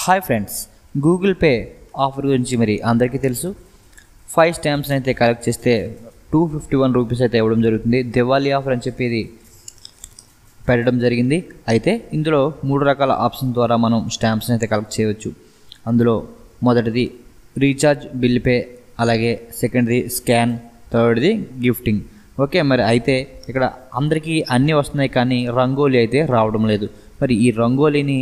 hi friends Google Pay offer గురించి మరి అందరికీ తెలుసు ఫైవ్ స్టాంప్స్ అయితే కలెక్ట్ చేస్తే టూ ఫిఫ్టీ వన్ రూపీస్ అయితే ఇవ్వడం జరుగుతుంది దివాళీ ఆఫర్ అని చెప్పి ఇది పెట్టడం జరిగింది అయితే ఇందులో మూడు రకాల ఆప్షన్ ద్వారా మనం స్టాంప్స్ని అయితే కలెక్ట్ చేయవచ్చు అందులో మొదటిది రీఛార్జ్ బిల్ పే అలాగే సెకండ్ది స్కాన్ థర్డ్ది గిఫ్టింగ్ ఓకే మరి అయితే ఇక్కడ అందరికీ అన్నీ వస్తున్నాయి కానీ రంగోలీ అయితే రావడం లేదు మరి ఈ రంగోలీని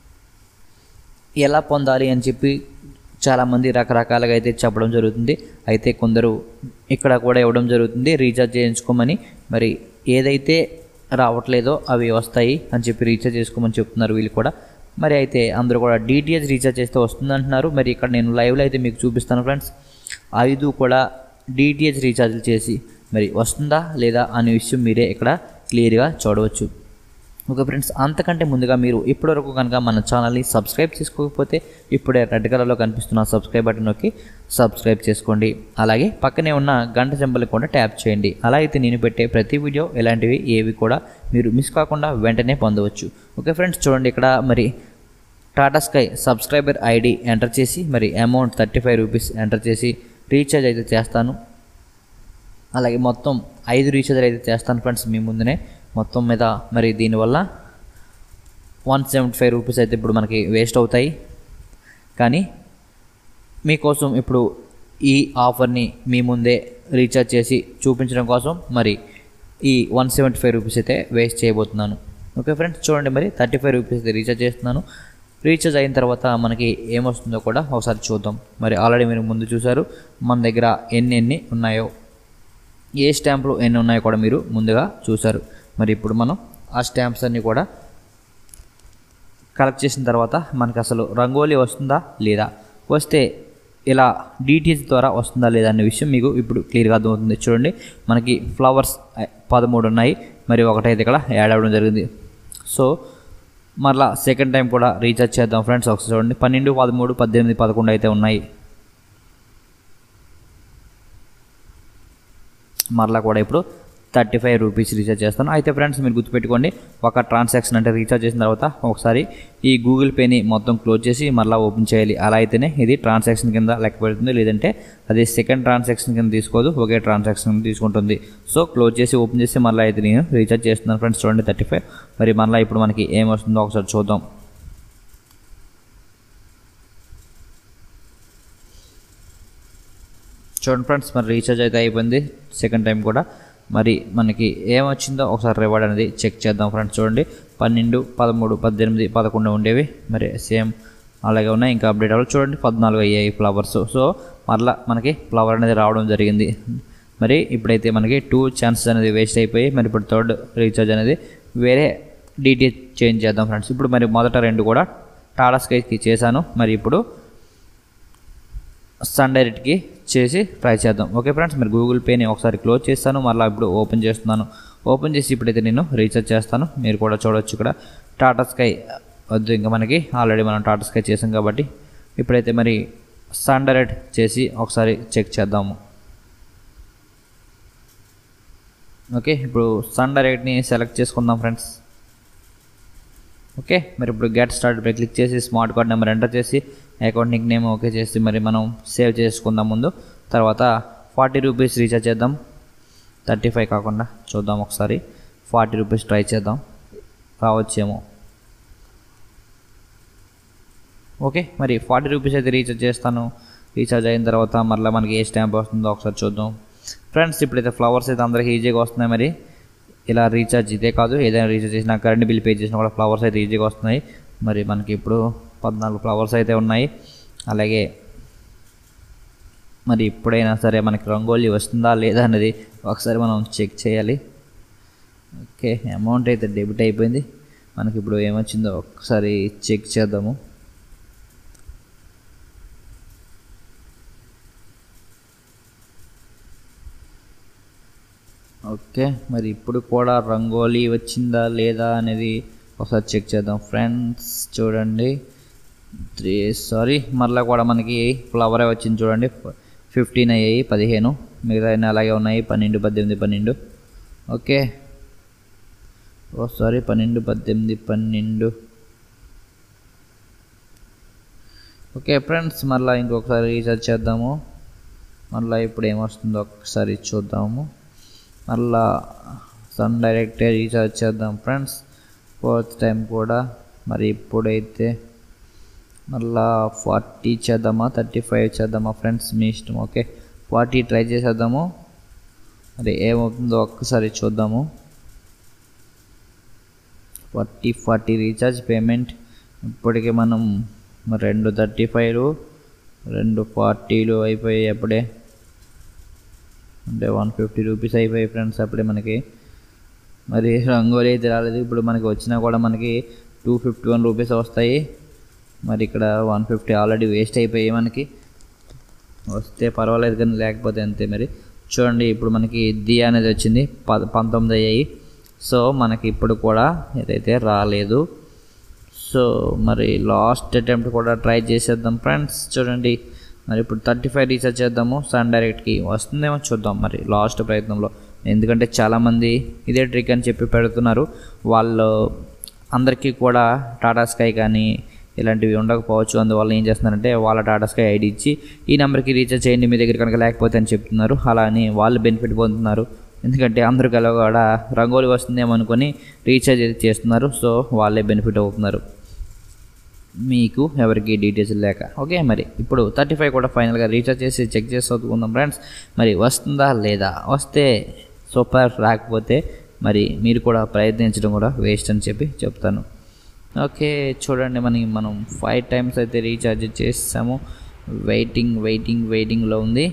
ఎలా పొందాలి అని చెప్పి చాలామంది రకరకాలుగా అయితే చెప్పడం జరుగుతుంది అయితే కొందరు ఇక్కడ కూడా ఇవ్వడం జరుగుతుంది రీఛార్జ్ చేయించుకోమని మరి ఏదైతే రావట్లేదో అవి వస్తాయి అని చెప్పి రీఛార్జ్ చేసుకోమని చెప్తున్నారు వీళ్ళు కూడా మరి అయితే అందరూ కూడా డిటిహెచ్ రీఛార్జ్ చేస్తే వస్తుంది అంటున్నారు మరి ఇక్కడ నేను లైవ్లో అయితే మీకు చూపిస్తాను ఫ్రెండ్స్ ఐదు కూడా డిటిహెచ్ రీఛార్జ్లు చేసి మరి వస్తుందా లేదా అనే విషయం మీరే ఇక్కడ క్లియర్గా చూడవచ్చు ఓకే ఫ్రెండ్స్ అంతకంటే ముందుగా మీరు ఇప్పటివరకు కనుక మన ఛానల్ని సబ్స్క్రైబ్ చేసుకోకపోతే ఇప్పుడే రెడ్ కలర్లో కనిపిస్తున్న సబ్స్క్రైబ్ బటన్ నొక్కి సబ్స్క్రైబ్ చేసుకోండి అలాగే పక్కనే ఉన్న గంట సింబల్ కూడా ట్యాప్ చేయండి అలా అయితే నేను పెట్టే ప్రతి వీడియో ఇలాంటివి ఏవి కూడా మీరు మిస్ కాకుండా వెంటనే పొందవచ్చు ఓకే ఫ్రెండ్స్ చూడండి ఇక్కడ మరి Tata Sky subscriber ID enter చేసి మరి amount thirty five rupees enter చేసి రీఛార్జ్ అయితే చేస్తాను అలాగే మొత్తం ఐదు రీఛార్జ్ అయితే చేస్తాను ఫ్రెండ్స్ మీ ముందునే మొత్తం మీద మరి దీనివల్ల వన్ సెవెంటీ ఫైవ్ రూపీస్ అయితే ఇప్పుడు మనకి వేస్ట్ అవుతాయి కానీ మీకోసం ఇప్పుడు ఈ ఆఫర్ని మీ ముందే రీఛార్జ్ చేసి చూపించడం కోసం మరి ఈ వన్ సెవెంటీ ఫైవ్ రూపీస్ అయితే వేస్ట్ చేయబోతున్నాను ఓకే ఫ్రెండ్స్ చూడండి మరి థర్టీ ఫైవ్ రూపీస్ అయితే రీఛార్జ్ చేస్తున్నాను రీఛార్జ్ అయిన తర్వాత మనకి ఏమొస్తుందో కూడా ఒకసారి చూద్దాం మరి ఆల్రెడీ మీరు ముందు చూసారు మన దగ్గర ఎన్ని ఎన్ని ఉన్నాయో ఏ స్టాంపులు ఎన్ని ఉన్నాయో కూడా మీరు ముందుగా చూసారు మరి ఇప్పుడు మనం ఆ స్టాంప్స్ అన్నీ కూడా కలెక్ట్ చేసిన తర్వాత మనకి అసలు రంగోలీ వస్తుందా లేదా వస్తే ఇలా డిటిహెచ్ ద్వారా వస్తుందా లేదా అనే విషయం మీకు ఇప్పుడు క్లియర్గా అర్థమవుతుంది చూడండి మనకి ఫ్లవర్స్ పదమూడు ఉన్నాయి మరి ఒకటైతే ఇక్కడ యాడ్ అవ్వడం జరిగింది సో మరలా సెకండ్ టైం కూడా రీఛార్జ్ చేద్దాం ఫ్రెండ్స్ ఒకసారి చూడండి పన్నెండు పదమూడు పద్దెనిమిది పదకొండు అయితే ఉన్నాయి మరలా కూడా ఇప్పుడు థర్టీ ఫైవ్ రూపీస్ రీఛార్జ్ చేస్తాను అయితే ఫ్రెండ్స్ మీరు గుర్తుపెట్టుకోండి ఒక ట్రాన్సాక్షన్ అంటే రీఛార్జ్ చేసిన తర్వాత ఒకసారి ఈ గూగుల్ పేని మొత్తం క్లోజ్ చేసి మళ్ళీ ఓపెన్ చేయాలి అలా అయితేనే ఇది ట్రాన్సాక్షన్ కింద లెక్క పెడుతుంది లేదంటే అది సెకండ్ ట్రాన్సాక్షన్ కింద తీసుకోదు ఒకే ట్రాన్సాక్షన్ తీసుకుంటుంది సో క్లోజ్ చేసి ఓపెన్ చేసి మళ్ళీ అయితే నేను రీఛార్జ్ చేస్తున్నాను ఫ్రెండ్స్ చూడండి థర్టీ ఫైవ్ మరి మళ్ళీ ఇప్పుడు మనకి ఏం వస్తుందో ఒకసారి చూద్దాం చూడండి ఫ్రెండ్స్ మరి రీఛార్జ్ అయితే అయిపోయింది సెకండ్ టైం కూడా మరి మనకి ఏమొచ్చిందో ఒకసారి రివార్డ్ అనేది చెక్ చేద్దాం ఫ్రెండ్స్ చూడండి పన్నెండు పదమూడు పద్దెనిమిది పదకొండు ఉండేవి మరి సేమ్ అలాగే ఉన్నాయి ఇంకా అప్డేట్ అవ్వాలి చూడండి పద్నాలుగు అయ్యాయి ఫ్లవర్స్ సో మరలా మనకి ఫ్లవర్ అనేది రావడం జరిగింది మరి ఇప్పుడైతే మనకి టూ ఛాన్సెస్ అనేది వేస్ట్ అయిపోయి మరి ఇప్పుడు థర్డ్ రీఛార్జ్ అనేది వేరే డీటెయిల్ చేంజ్ చేద్దాం ఫ్రెండ్స్ ఇప్పుడు మరి మొదట రెండు కూడా టాటా స్కైకి చేశాను మరి ఇప్పుడు సన్ డైరెక్ట్కి చేసి ట్రై చేద్దాం ఓకే ఫ్రెండ్స్ మీరు గూగుల్ పేని ఒకసారి క్లోజ్ చేస్తాను మళ్ళీ ఇప్పుడు ఓపెన్ చేస్తున్నాను ఓపెన్ చేసి ఇప్పుడైతే నేను రీఛార్జ్ చేస్తాను మీరు కూడా చూడొచ్చు ఇక్కడ టాటా స్కై వద్దు ఇంకా మనకి ఆల్రెడీ మనం టాటా స్కై చేసాం కాబట్టి ఇప్పుడైతే మరి సన్ డైరెక్ట్ చేసి ఒకసారి చెక్ చేద్దాము ఓకే ఇప్పుడు సన్ డైరెక్ట్ని సెలెక్ట్ చేసుకుందాం ఫ్రెండ్స్ ఓకే మరి ఇప్పుడు గెట్ స్టార్ట్ పై క్లిక్ చేసి స్మార్ట్ కార్డ్ నెంబర్ ఎంటర్ చేసి అకౌంట్ నిక్ నేమ్ ఓకే చేసి మరి మనం సేవ్ చేసుకుందాం ముందు తర్వాత ఫార్టీ రూపీస్ రీఛార్జ్ చేద్దాం థర్టీ ఫైవ్ కాకుండా చూద్దాం ఒకసారి ఫార్టీ రూపీస్ ట్రై చేద్దాం రావచ్చేమో ఓకే మరి ఫార్టీ రూపీస్ అయితే రీఛార్జ్ చేస్తాను రీఛార్జ్ అయిన తర్వాత మళ్ళీ మనకి ఏ స్టాంప్ వస్తుందో ఒకసారి చూద్దాం ఫ్రెండ్స్ ఇప్పుడైతే ఫ్లవర్స్ అయితే అందరికీ ఈజీగా వస్తున్నాయి మరి ఇలా రీఛార్జ్ ఇదే కాదు ఏదైనా రీఛార్జ్ చేసినా కరెంట్ బిల్ పే చేసినా కూడా ఫ్లవర్స్ అయితే ఈజీగా వస్తున్నాయి మరి మనకి ఇప్పుడు పద్నాలుగు ఫ్లవర్స్ అయితే ఉన్నాయి అలాగే మరి ఇప్పుడైనా సరే మనకి రంగోలీ వస్తుందా లేదా అనేది ఒకసారి మనం చెక్ చేయాలి ఓకే అమౌంట్ అయితే డెబిట్ అయిపోయింది మనకి ఇప్పుడు ఏమొచ్చిందో ఒకసారి చెక్ చేద్దాము ఓకే మరి ఇప్పుడు కూడా రంగోలీ వచ్చిందా లేదా అనేది ఒకసారి చెక్ చేద్దాం ఫ్రెండ్స్ చూడండి త్రీ సారీ మరలా కూడా మనకి ఫ్లవరే వచ్చింది చూడండి ఫిఫ్టీన్ అయ్యాయి పదిహేను మిగతా అన్నీ అలాగే ఉన్నాయి పన్నెండు పద్దెనిమిది పన్నెండు ఓకే ఓ సారీ పన్నెండు పద్దెనిమిది పన్నెండు ఓకే ఫ్రెండ్స్ మళ్ళీ ఇంకొకసారి రీఛార్జ్ చేద్దాము మళ్ళీ ఇప్పుడు ఏమొస్తుందో ఒకసారి చూద్దాము మళ్ళా సన్ డైరెక్టే రీఛార్జ్ చేద్దాం ఫ్రెండ్స్ ఫోర్త్ టైం కూడా మరి ఇప్పుడైతే మళ్ళా ఫార్టీ చేద్దామా థర్టీ ఫైవ్ చేద్దామా ఫ్రెండ్స్ మీ ఇష్టం ఓకే ఫార్టీ ట్రై చేసేద్దాము మరి ఏమవుతుందో ఒక్కసారి చూద్దాము ఫార్టీ ఫార్టీ రీఛార్జ్ పేమెంట్ ఇప్పటికే మనం రెండు థర్టీ ఫైవ్లు రెండు ఫార్టీలు అయిపోయాయి అప్పుడే అంటే వన్ ఫిఫ్టీ రూపీస్ అయిపోయాయి ఫ్రెండ్స్ అప్పుడే మనకి మరి రంగోలీ అయితే రాలేదు ఇప్పుడు మనకి వచ్చినా కూడా మనకి టూ ఫిఫ్టీ వన్ రూపీస్ వస్తాయి మరి ఇక్కడ వన్ ఫిఫ్టీ ఆల్రెడీ వేస్ట్ అయిపోయాయి మనకి వస్తే పర్వాలేదు కానీ లేకపోతే అంతే మరి చూడండి ఇప్పుడు మనకి దియా అనేది వచ్చింది ప పంతొమ్మిది అయ్యాయి సో మనకి ఇప్పుడు కూడా ఏదైతే రాలేదు సో మరి లాస్ట్ అటెంప్ట్ కూడా ట్రై చేసేద్దాం ఫ్రెండ్స్ చూడండి మరి ఇప్పుడు థర్టీ ఫైవ్ రీఛార్జ్ చేద్దాము సన్ డైరెక్ట్కి వస్తుందేమో చూద్దాం మరి లాస్ట్ ప్రయత్నంలో ఎందుకంటే చాలామంది ఇదే ట్రిక్ అని చెప్పి పెడుతున్నారు వాళ్ళు అందరికీ కూడా టాటా స్కై కానీ ఇలాంటివి ఉండకపోవచ్చు అందువల్ల ఏం చేస్తున్నారంటే వాళ్ళ టాటా స్కై ఐడి ఇచ్చి ఈ నెంబర్కి రీఛార్జ్ చేయండి మీ దగ్గర కనుక లేకపోతే అని చెప్తున్నారు అలా అని వాళ్ళు బెనిఫిట్ పొందుతున్నారు ఎందుకంటే అందరు కల కూడా రంగోలి వస్తుందేమో అనుకొని రీఛార్జ్ అయితే చేస్తున్నారు సో వాళ్ళే బెనిఫిట్ అవుతున్నారు మీకు ఎవరికి డీటెయిల్స్ లేక ఓకే మరి ఇప్పుడు థర్టీ ఫైవ్ కూడా ఫైనల్గా రీఛార్జ్ చేసి చెక్ చేసి చదువుకుందాం ఫ్రెండ్స్ మరి వస్తుందా లేదా వస్తే సూపర్ రాకపోతే మరి మీరు కూడా ప్రయత్నించడం కూడా వేస్ట్ అని చెప్పి చెప్తాను ఓకే చూడండి మనకి మనం ఫైవ్ టైమ్స్ అయితే రీఛార్జ్ చేసాము వెయిటింగ్ వెయిటింగ్ వెయిటింగ్లో ఉంది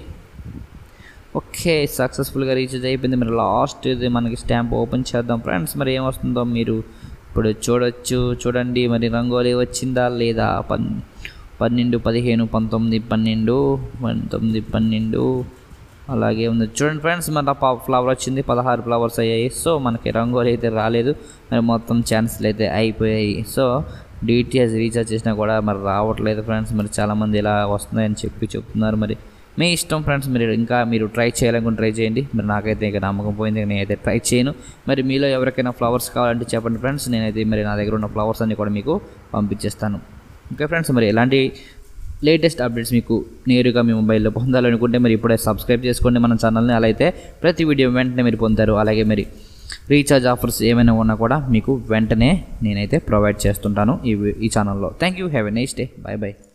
ఓకే సక్సెస్ఫుల్గా రీఛార్జ్ అయిపోయింది మరి లాస్ట్ ఇది మనకి స్టాంప్ ఓపెన్ చేద్దాం ఫ్రెండ్స్ మరి ఏమొస్తుందో మీరు ఇప్పుడు చూడొచ్చు చూడండి మరి రంగోలీ వచ్చిందా లేదా పన్ పన్నెండు పదిహేను పంతొమ్మిది పన్నెండు పంతొమ్మిది పన్నెండు అలాగే ఉంది చూడండి ఫ్రెండ్స్ మన ఫ్లవర్ వచ్చింది పదహారు ఫ్లవర్స్ అయ్యాయి సో మనకి రంగోలీ అయితే రాలేదు మరి మొత్తం ఛాన్సులు అయితే అయిపోయాయి సో డిటిఎస్ రీఛార్జ్ చేసినా కూడా మరి రావట్లేదు ఫ్రెండ్స్ మరి చాలామంది ఇలా వస్తున్నాయని చెప్పి చెప్తున్నారు మరి మీ ఇష్టం ఫ్రెండ్స్ మీరు ఇంకా మీరు ట్రై చేయాలనుకుని ట్రై చేయండి మరి నాకైతే ఇక నమ్మకం పోయింది నేనైతే ట్రై చేయను మరి మీలో ఎవరికైనా ఫ్లవర్స్ కావాలంటే చెప్పండి ఫ్రెండ్స్ నేనైతే మరి నా దగ్గర ఉన్న ఫ్లవర్స్ అన్ని కూడా మీకు పంపించేస్తాను ఓకే ఫ్రెండ్స్ మరి ఎలాంటి లేటెస్ట్ అప్డేట్స్ మీకు నేరుగా మీ మొబైల్లో పొందాలనుకుంటే మరి ఇప్పుడే సబ్స్క్రైబ్ చేసుకోండి మన ఛానల్ని అలా అయితే ప్రతి వీడియో వెంటనే మీరు పొందుతారు అలాగే మరి రీఛార్జ్ ఆఫర్స్ ఏమైనా ఉన్నా కూడా మీకు వెంటనే నేనైతే ప్రొవైడ్ చేస్తుంటాను ఈ ఈ ఛానల్లో thank you have a nice day bye bye